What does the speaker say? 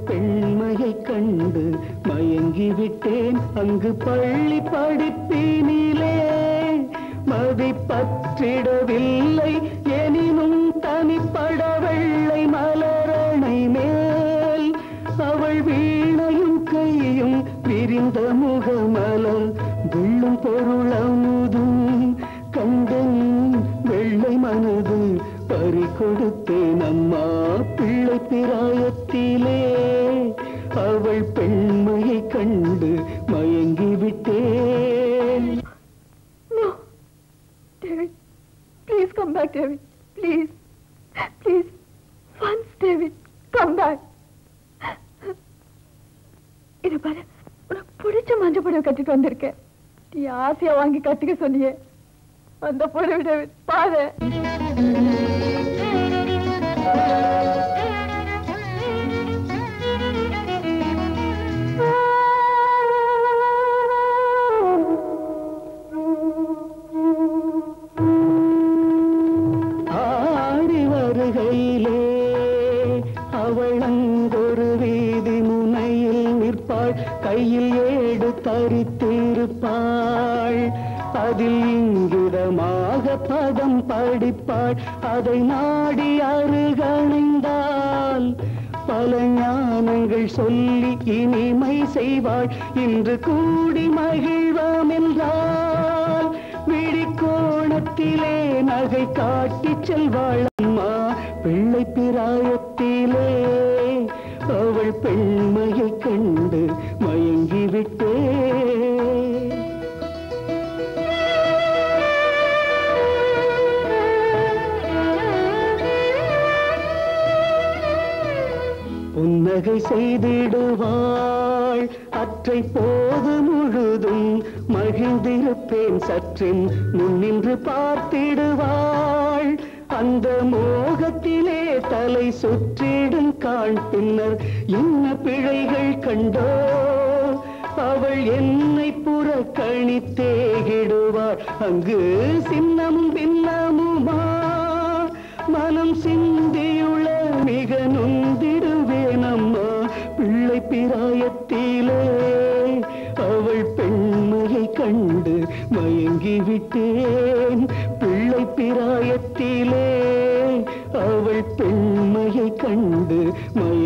பெண்மையை கண்டு மயங்கி விட்டேன் அங்கு பள்ளி படிப்பினிலே மதி பற்றிடவில்லை எனினும் தனிப்பட வெள்ளை மலரணை மேல் அவள் வீணையும் கையும் விரிந்த முகமலர் வெள்ளும் பொருளமுதும் கண்டன் வெள்ளை மனது பறி கொடுத்தேன் அம்மா பிள்ளை பிராயத்திலே அவள் பெண்மையை கண்டு மயங்கி விட்டேன் No. David, please come back, David. Please. Please. Once, David, come back. இது பாரு உனக்கு பிடிச்ச மஞ்சள் புடவை கட்டிட்டு வந்திருக்கேன் நீ ஆசையா வாங்கி கட்டிக்க சொன்னியே அந்த புடவை David, பாரு ஆடி வருகையிலே அவள் அங்கொரு வீதி முனையில் நிற்பாள் கையில் ஏடு தரித்திருப்பாள் அதில் இங்கிதமாக பதம் படிப்பாள் அதை நாடி அருகணைந்தாள் பல ஞானங்கள் சொல்லி இனிமை செய்வாள் இன்று கூடி மகிழ்வோம் என்றால் விழிக்கோணத்திலே நகை காட்டிச் செல்வாள் அம்மா பிள்ளை பிராயத்திலே அவள் பெண்மையை கண்டு மயங்கி விட்டே புன்னகை செய்திடுவாள் அற்றை போது முழுதும் மகிழ்ந்திருப்பேன் சற்றின் முன்னின்று பார்த்திடுவாள் அந்த மோகத்திலே தலை சுற்றிடும் காண் பின்னர் என்ன பிழைகள் கண்டோ அவள் என்னை புறக்கணித்தேகிடுவாள் அங்கு சின்னமும் பின்னமுமா மனம் சிந்தியுள்ள மிக நொந்திடுவேன் அம்மா பிள்ளை பிராயத்திலே அவள் பெண்மையை கண்டு மயங்கி விட்டேன் பிள்ளை பிராயத்திலே அவள் பெண்மையை கண்டு மய